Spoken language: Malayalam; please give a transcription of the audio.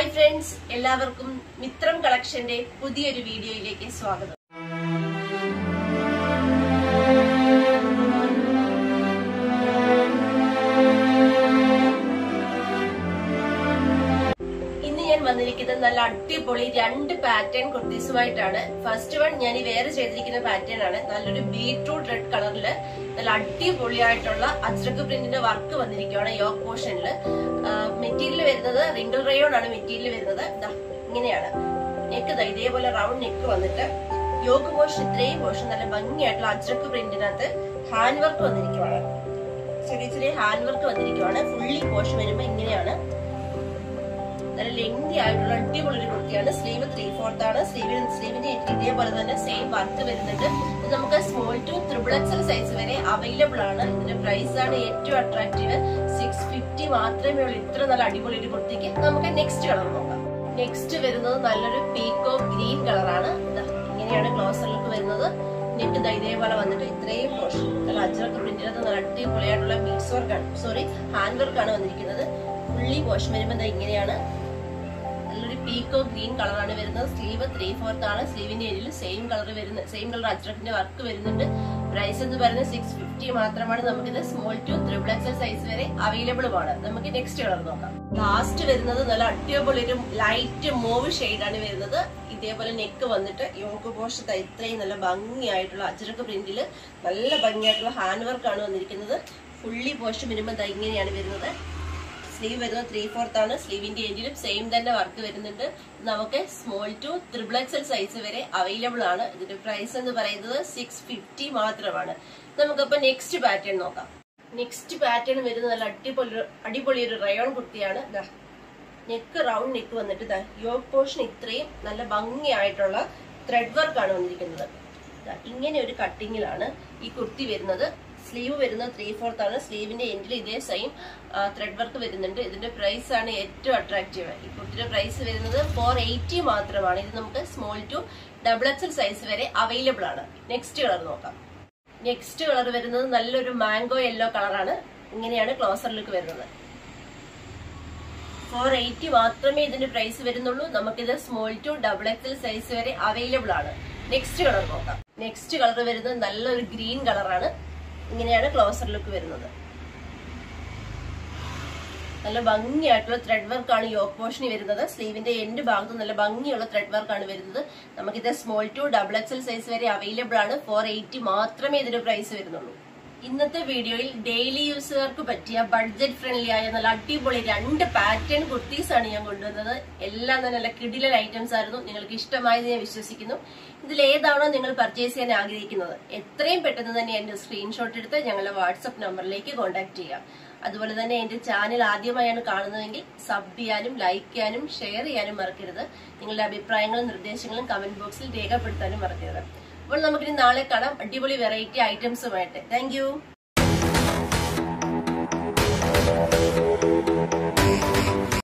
ഹായ് ഫ്രണ്ട്സ് എല്ലാവർക്കും മിത്രം കളക്ഷന്റെ പുതിയൊരു വീഡിയോയിലേക്ക് സ്വാഗതം ഇന്ന് ഞാൻ വന്നിരിക്കുന്നത് നല്ല അടിപൊളി രണ്ട് പാറ്റേൺ കുർത്തീസുമായിട്ടാണ് ഫസ്റ്റ് വൺ ഞാൻ ഈ വേറെ ചെയ്തിരിക്കുന്ന പാറ്റേൺ ആണ് നല്ലൊരു ബീട്രൂട്ട് റെഡ് കളറില് നല്ല അടിപൊളിയായിട്ടുള്ള അജ്രക്ക് പ്രിന്റിന്റെ വർക്ക് വന്നിരിക്കുകയാണ് യോക്ക് പോർഷനിൽ മെറ്റീരിയൽ വരുന്നത് റിങ്കിൾ റയോൺ ആണ് മെറ്റീരിയൽ വരുന്നത് ദാ ഇങ്ങനെയാണ് നെക്ക് ദാ ഇതേപോലെ റൗണ്ട് നെക്ക് വന്നിട്ട് യോക്ക് പോർഷൻ ഇത്രയും പോർഷൻ നല്ല ഭംഗിയായിട്ടുള്ള അജ്രക്ക് പ്രിന്റിനകത്ത് ഹാൻഡ് വർക്ക് വന്നിരിക്കുവാണ് ചെറിയ ചെറിയ ഹാൻഡ് വർക്ക് വന്നിരിക്കുവാണ് ഫുള്ളി പോർഷൻ വരുമ്പോ ഇങ്ങനെയാണ് നല്ല ലെങ്തി ആയിട്ടുള്ള അടിപൊളി ഒരു കുർത്തിയാണ് സ്ലീവ് ത്രീ ഫോർത്ത് ആണ് സ്ലീവിന് സ്ലീവിന്റെ ഇതേപോലെ തന്നെ സെയിം വർക്ക് വരുന്നുണ്ട് ഇത് നമുക്ക് small to triple XL size വരെ അവൈലബിൾ ആണ് ഇതിന്റെ പ്രൈസ് ആണ് ഏറ്റവും അട്രാക്റ്റീവ് സിക്സ് ഫിഫ്റ്റി മാത്രമേ ഉള്ളൂ ഇത്ര നല്ല അടിപൊളി ഒരു കുർത്തിക്ക് നമുക്ക് നെക്സ്റ്റ് കളർ നോക്കാം നെക്സ്റ്റ് വരുന്നത് നല്ലൊരു പീക്കോ ഗ്രീൻ കളറാണ് ഇങ്ങനെയാണ് ക്ലോസർ ലുക്ക് വരുന്നത് നെറ്റ് ദാ ഇതേപോലെ വന്നിട്ട് ഇത്രയും പോർഷൻ നല്ല അജ്രക്ക് പ്രിന്റിനകത്ത് നല്ല അടിപൊളിയായിട്ടുള്ള ബീഡ്സ് വർക്കാണ് സോറി ഹാൻഡ് വർക്കാണ് വന്നിരിക്കുന്നത് ഫുള്ളി പോർഷൻ വരുമ്പോൾ ദാ ഇങ്ങനെയാണ് നല്ലൊരു പീക്കോ ഗ്രീൻ കളറാണ് വരുന്നത് സ്ലീവ് ത്രീ ഫോർത്ത് ആണ് സ്ലീവിന്റെ ഏരിയയിൽ സെയിം കളർ വരുന്ന സെയിം കളർ അജ്രക്കിന്റെ വർക്ക് വരുന്നുണ്ട് പ്രൈസ് എന്ന് പറയുന്നത് സിക്സ് ഫിഫ്റ്റി മാത്രമാണ് നമുക്കിത് small to triple XL size വരെ അവൈലബിൾ ആണ് നമുക്ക് നെക്സ്റ്റ് കളർ നോക്കാം ലാസ്റ്റ് വരുന്നത് നല്ല അടിപൊളി ഒരു ലൈറ്റ് മൂവ് ആണ് വരുന്നത് ഇതേപോലെ നെക്ക് വന്നിട്ട് യോക്ക് പോഷത്ത് ഇത്രയും നല്ല ഭംഗിയായിട്ടുള്ള അജ്രക്ക് പ്രിന്റില് നല്ല ഭംഗിയായിട്ടുള്ള ഹാൻഡ് വർക്ക് ആണ് വന്നിരിക്കുന്നത് ഫുള്ളി പോഷൻ വരുമ്പോൾ ദാ ഇങ്ങനെയാണ് വരുന്നത് സ്ലീവ് വരുന്നത് ത്രീ ഫോർത്ത് ആണ് സ്ലീവിന്റെ എൻഡിലും സെയിം തന്നെ വർക്ക് വരുന്നുണ്ട് നമുക്ക് small to triple XL size വരെ അവൈലബിൾ ആണ് ഇതിന്റെ പ്രൈസ് എന്ന് പറയുന്നത് സിക്സ് ഫിഫ്റ്റി മാത്രമാണ് നമുക്കപ്പോ നെക്സ്റ്റ് പാറ്റേൺ നോക്കാം നെക്സ്റ്റ് പാറ്റേൺ വരുന്നത് നല്ല അടിപൊളി അടിപൊളി ഒരു റയോൺ കുർത്തിയാണ് നെക്ക് റൗണ്ട് നെക്ക് വന്നിട്ട് ദാ യോഗ് പോർഷൻ ഇത്രയും നല്ല ഭംഗിയായിട്ടുള്ള ത്രെഡ് വർക്ക് ആണ് വന്നിരിക്കുന്നത് ദാ ഇങ്ങനെ ഒരു കട്ടിങ്ങിലാണ് ഈ കുർത്തി വരുന്നത് സ്ലീവ് വരുന്നത് ത്രീ ഫോർത്ത് ആണ് സ്ലീവിന്റെ എൻഡിൽ ഇതേ സെയിം ത്രെഡ് വർക്ക് വരുന്നുണ്ട് ഇതിന്റെ പ്രൈസ് ആണ് ഏറ്റവും അട്രാക്റ്റീവ് ഈ കുർത്തിയുടെ പ്രൈസ് വരുന്നത് ഫോർ എയ്റ്റി മാത്രമാണ് ഇത് നമുക്ക് small to double XL size വരെ അവൈലബിൾ ആണ് നെക്സ്റ്റ് കളർ നോക്കാം നെക്സ്റ്റ് കളർ വരുന്നത് നല്ലൊരു മാംഗോ യെല്ലോ കളറാണ് ഇങ്ങനെയാണ് ക്ലോസർ ലുക്ക് വരുന്നത് ഫോർ എയ്റ്റി മാത്രമേ ഇതിന്റെ പ്രൈസ് വരുന്നുള്ളൂ നമുക്കിത് small to double XL size വരെ അവൈലബിൾ ആണ് നെക്സ്റ്റ് കളർ നോക്കാം നെക്സ്റ്റ് കളർ വരുന്നത് നല്ലൊരു ഗ്രീൻ കളറാണ് ഇങ്ങനെയാണ് ക്ലോസർ ലുക്ക് വരുന്നത് നല്ല ഭംഗിയായിട്ടുള്ള ത്രെഡ് വർക്ക് ആണ് യോക്ക് പോർഷനിൽ വരുന്നത് സ്ലീവിന്റെ എൻഡ് ഭാഗത്ത് നല്ല ഭംഗിയുള്ള ത്രെഡ് വർക്ക് ആണ് വരുന്നത് നമുക്കിത് small to double XL size വരെ അവൈലബിൾ ആണ് ഫോർ എയ്റ്റി മാത്രമേ ഇതിന്റെ പ്രൈസ് വരുന്നുള്ളൂ ഇന്നത്തെ വീഡിയോയിൽ ഡെയിലി യൂസുകാർക്ക് പറ്റിയ ബഡ്ജറ്റ് ഫ്രണ്ട്ലി ആയ നല്ല അടിപൊളി രണ്ട് പാറ്റേൺ കുർത്തീസ് ആണ് ഞാൻ കൊണ്ടുവന്നത് എല്ലാം തന്നെ നല്ല കിടിലൻ ഐറ്റംസ് ആയിരുന്നു നിങ്ങൾക്ക് ഇഷ്ടമായത് ഞാൻ വിശ്വസിക്കുന്നു ഇതിൽ ഏതാണോ നിങ്ങൾ പർച്ചേസ് ചെയ്യാൻ ആഗ്രഹിക്കുന്നത് എത്രയും പെട്ടെന്ന് തന്നെ എന്റെ സ്ക്രീൻഷോട്ട് എടുത്ത് ഞങ്ങളുടെ വാട്സപ്പ് നമ്പറിലേക്ക് കോൺടാക്ട് ചെയ്യാം അതുപോലെ തന്നെ എന്റെ ചാനൽ ആദ്യമായാണ് കാണുന്നതെങ്കിൽ സബ് ചെയ്യാനും ലൈക്ക് ചെയ്യാനും ഷെയർ ചെയ്യാനും മറക്കരുത് നിങ്ങളുടെ അഭിപ്രായങ്ങളും നിർദ്ദേശങ്ങളും കമന്റ് ബോക്സിൽ രേഖപ്പെടുത്താനും മറക്കരുത് അപ്പോൾ നമുക്കിനി നാളെ കാണാം അടിപൊളി വെറൈറ്റി ഐറ്റംസുമായിട്ട് താങ്ക്